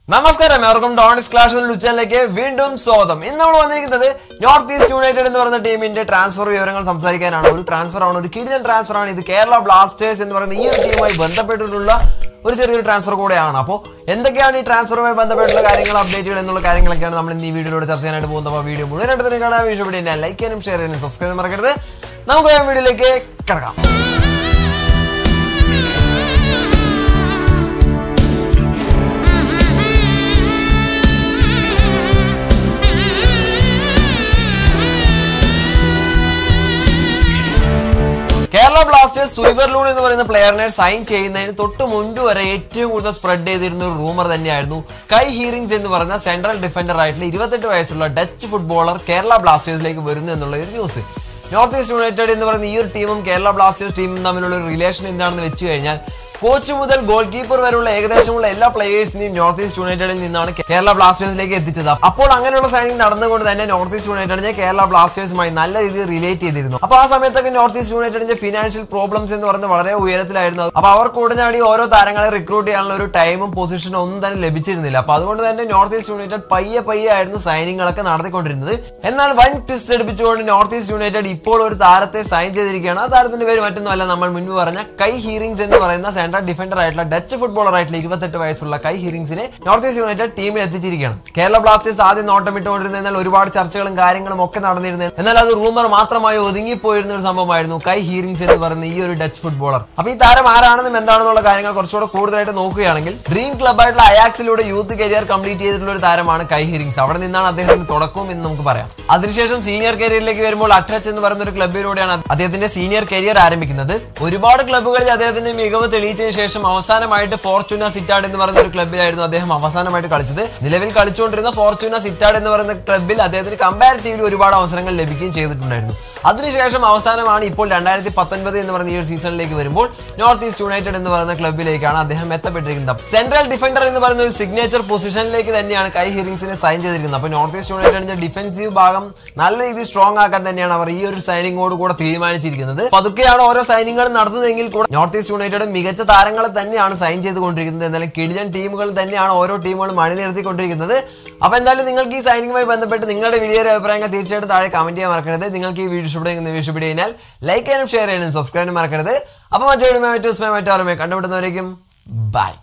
നമസ്കാരം എവർക്കും ഡോണിസ് ക്ലാഷ് എന്ന ഉച്ചയിലേക്ക് വീണ്ടും സ്വാഗതം ഇന്ന് നമ്മൾ വന്നിരിക്കുന്നത് നോർത്ത് ഈസ്റ്റ് യുണൈറ്റഡ് എന്ന് പറയുന്ന ടീമിന്റെ ട്രാൻസ്ഫർ വിവരങ്ങൾ സംസാരിക്കാനാണ് ഒരു ട്രാൻസ്ഫർ ആണ് ഒരു കിടിലൻ ട്രാൻസ്ഫർ ആണ് ഇത് കേരള ബ്ലാസ്റ്റേഴ്സ് എന്ന് പറയുന്ന ഈ ഒരു ടീമുമായി ബന്ധപ്പെട്ടിട്ടുള്ള ഒരു ചെറിയൊരു ട്രാൻസ്ഫർ കൂടെയാണ് അപ്പോൾ എന്തൊക്കെയാണ് ഈ ട്രാൻസ്ഫറുമായി ബന്ധപ്പെട്ടുള്ള കാര്യങ്ങൾ അപ്ഡേറ്റുകൾ എന്നുള്ള കാര്യങ്ങളൊക്കെയാണ് നമ്മൾ ഇന്ന് ഈ വീഡിയോയിലൂടെ ചർച്ച ചെയ്യാനായിട്ട് പോകുന്നത് അപ്പോൾ വീഡിയോ മുഴുവനായിട്ട് തന്നെ കാണാൻ വീഡിയോ വീഡിയോ ലൈക്ക് ചെയ്യാനും ഷെയർ ചെയ്യാനും സബ്സ്ക്രൈബ് ചെയ്യാൻ മറക്കരുത് നമുക്ക് ആ വീഡിയോയിലേക്ക് കിടക്കാം കേരള ബ്ലാസ്റ്റേഴ്സ് സുയിവർലൂൺ എന്ന് പറയുന്ന പ്ലെയറിനെ സൈൻ ചെയ്യുന്നതിന് തൊട്ട് മുൻപ് വരെ ഏറ്റവും കൂടുതൽ സ്പ്രെഡ് ചെയ്തിരുന്ന ഒരു റൂമർ തന്നെയായിരുന്നു കൈ ഹീറിംഗ്സ് എന്ന് പറയുന്ന സെൻട്രൽ ഡിഫൻഡർ ആയിട്ടുള്ള ഇരുപത്തെട്ട് വയസ്സുള്ള ഡച്ച് ഫുട്ബോളർ കേരള ബ്ലാസ്റ്റേഴ്സിലേക്ക് വരുന്നു എന്നുള്ള ഒരു ന്യൂസ് നോർത്ത് ഈസ്റ്റ് യുണൈറ്റഡ് എന്ന് പറയുന്ന ഈ ഒരു ടീമും കേരള ബ്ലാസ്റ്റേഴ്സ് ടീമും തമ്മിലുള്ള ഒരു റിലേഷൻ എന്താണെന്ന് വെച്ച് കഴിഞ്ഞാൽ കോച്ച് മുതൽ ഗോൾ കീപ്പർ വരെയുള്ള ഏകദേശമുള്ള എല്ലാ പ്ലേയേഴ്സിനെയും നോർത്ത് ഈസ്റ്റ് യുണൈറ്റഡിൽ നിന്നാണ് കേരള ബ്ലാസ്റ്റേഴ്സിലേക്ക് എത്തിച്ചത് അപ്പോൾ അങ്ങനെയുള്ള സൈനിങ് നടന്നുകൊണ്ട് തന്നെ നോർത്ത് ഈസ്റ്റ് യുണൈറ്റഡിനെ കേരള ബ്ലാസ്റ്റേഴ്സുമായി നല്ല രീതിയിൽ റിലേറ്റ് ചെയ്തിരുന്നു അപ്പോൾ ആ സമയത്തൊക്കെ നോർത്ത് ഈസ്റ്റ് യുണൈറ്റഡിന്റെ ഫിനാൻഷ്യൽ പ്രോബ്ലംസ് എന്ന് പറയുന്നത് വളരെ ഉയരത്തിലായിരുന്നു അപ്പോൾ അവർക്ക് ഉടനടി ഓരോ താരങ്ങളെ റിക്രൂട്ട് ചെയ്യാനുള്ള ഒരു ടൈമും പൊസിഷനും ഒന്നും തന്നെ ലഭിച്ചിരുന്നില്ല അപ്പോൾ അതുകൊണ്ട് തന്നെ നോർത്ത് ഈസ്റ്റ് യുണൈറ്റഡ് പയ്യെ പയ്യെ ആയിരുന്നു സൈനിങ്ങളൊക്കെ നടത്തിക്കൊണ്ടിരുന്നത് എന്നാൽ വൻ ട്വിസ്റ്റ് എടുപ്പിച്ചുകൊണ്ട് നോർത്ത് ഈസ്റ്റ് യുണൈറ്റഡ് ഇപ്പോൾ ഒരു താരത്തെ സൈൻ ചെയ്തിരിക്കുകയാണ് ആ താരത്തിന്റെ പേര് മറ്റൊന്നുമല്ല നമ്മൾ മുൻപ് പറഞ്ഞ കൈ ഹീറിംഗ്സ് എന്ന് പറയുന്ന സെൻട്രൽ ഡിഫൻഡർ ആയിട്ടുള്ള ഡച്ച് ഫുട്ബോളർ ആയിട്ടുള്ള ഇരുപത്തെട്ട് വയസ്സുള്ള കൈ ഹീറിംഗ്സിനെ നോർത്ത് ഈസ്റ്റ് യുണൈറ്റഡ് ടീമിൽ എത്തിച്ചിരിക്കുകയാണ് കേരള ബ്ലാസ്റ്റേഴ്സ് ആദ്യം നോട്ടമിട്ടുകൊണ്ടിരുന്ന എന്നാൽ ഒരുപാട് ചർച്ചകളും കാര്യങ്ങളും ഒക്കെ നടന്നിരുന്നത് എന്നാൽ അത് റൂമർ മാത്രമായി ഒതുങ്ങിപ്പോയിരുന്ന ഒരു സംഭവമായിരുന്നു കൈ ഹീറിംഗ്സ് എന്ന് പറയുന്ന ഈ ഒരു ഡച്ച് ഫുട്ബോളർ അപ്പൊ ഈ താരം ആരാണെന്നും എന്താണെന്നുള്ള കാര്യങ്ങൾ കുറച്ചുകൂടെ കൂടുതലായിട്ട് നോക്കുകയാണെങ്കിൽ ഡ്രീം ക്ലബായിട്ടുള്ള അയാക്സിലൂടെ യൂത്ത് കരിയർ കംപ്ലീറ്റ് ചെയ്തിട്ടുള്ള ഒരു താരമാണ് കൈ ഹിറിംഗ്സ് അവിടെ നിന്നാണ് അദ്ദേഹത്തിന്റെ തുടക്കവും എന്ന് നമുക്ക് പറയാം അതിനുശേഷം സീനിയർ കരിയറിലേക്ക് വരുമ്പോൾ അട്ടച്ച് എന്ന് പറയുന്ന ഒരു ക്ലബിലൂടെയാണ് അദ്ദേഹത്തിന്റെ സീനിയർ കരിയർ ആരംഭിക്കുന്നത് ഒരുപാട് ക്ലബ്ബുകളിൽ അദ്ദേഹത്തിന്റെ മികവ് തെളിയിച്ചതിന് ശേഷം അവസാനമായിട്ട് ഫോർച്യൂന സിറ്റാഡ് എന്ന് പറയുന്ന ഒരു ക്ലബ്ബിലായിരുന്നു അദ്ദേഹം അവസാനമായിട്ട് കളിച്ചത് നിലവിൽ കളിച്ചുകൊണ്ടിരുന്ന ഫോർച്യൂന സിറ്റാഡ് എന്ന് പറയുന്ന ക്ലബ്ബിൽ അദ്ദേഹത്തിന് കമ്പാരിറ്റീവ്ലി ഒരുപാട് അവസരങ്ങൾ ലഭിക്കുകയും ചെയ്തിട്ടുണ്ടായിരുന്നു അതിനുശേഷം അവസാനമാണ് ഇപ്പോൾ രണ്ടായിരത്തി പത്തൊൻപത് എന്ന് പറയുന്ന ഈ ഒരു സീസണിലേക്ക് വരുമ്പോൾ നോർത്ത് ഈസ്റ്റ് യുണൈറ്റഡ് എന്ന് പറയുന്ന ക്ലബ്ബിലേക്കാണ് അദ്ദേഹം എത്തപ്പെട്ടിരിക്കുന്നത് സെൻട്രൽ ഡിഫൻഡർ എന്ന് പറയുന്ന ഒരു സിഗ്നേച്ചർ പൊസിഷനിലേക്ക് തന്നെയാണ് കൈ ഹിറിംഗ്സിനെ സൈൻ ചെയ്തിരിക്കുന്നത് അപ്പോൾ നോർത്ത് ഈസ്റ്റ് യുണൈറ്റഡിന്റെ ഡിഫൻസീവ് ഭാഗം നല്ല രീതിയിൽ സ്ട്രോങ് ആക്കാൻ തന്നെയാണ് അവർ ഈ ഒരു സൈനിങ്ങോട് കൂടെ തീരുമാനിച്ചിരിക്കുന്നത് പതുക്കെയാണ് ഓരോ സൈനിങ്ങളും നടന്നതെങ്കിൽ കൂടെ നോർത്ത് ഈസ്റ്റ് യുണൈറ്റഡ് മികച്ച താരങ്ങളെ തന്നെയാണ് സൈൻ ചെയ്തുകൊണ്ടിരിക്കുന്നത് എന്നാലും കിടിലൻ ടീമുകൾ തന്നെയാണ് ഓരോ ടീമുകളും അണിനിരത്തിക്കൊണ്ടിരിക്കുന്നത് അപ്പോൾ എന്തായാലും നിങ്ങൾക്ക് ഈ സൈനിങ്ങുമായി ബന്ധപ്പെട്ട് നിങ്ങളുടെ വലിയൊരു അഭിപ്രായങ്ങൾ തീർച്ചയായിട്ടും താഴെ കമന്റ് ചെയ്യാൻ മറക്കരുത് നിങ്ങൾക്ക് ഈ വീഡിയോ ഇഷ്ടപ്പെടുന്ന ഇഷ്ടപ്പെട്ട് കഴിഞ്ഞാൽ ലൈക്ക് ചെയ്യാനും ഷെയർ ചെയ്യാനും സബ്സ്ക്രൈബ് ചെയ്യാനും മറക്കരുത് അപ്പോൾ മറ്റൊരു മറ്റു മറ്റോ കണ്ടുപിടുന്നവരേക്കും ബൈ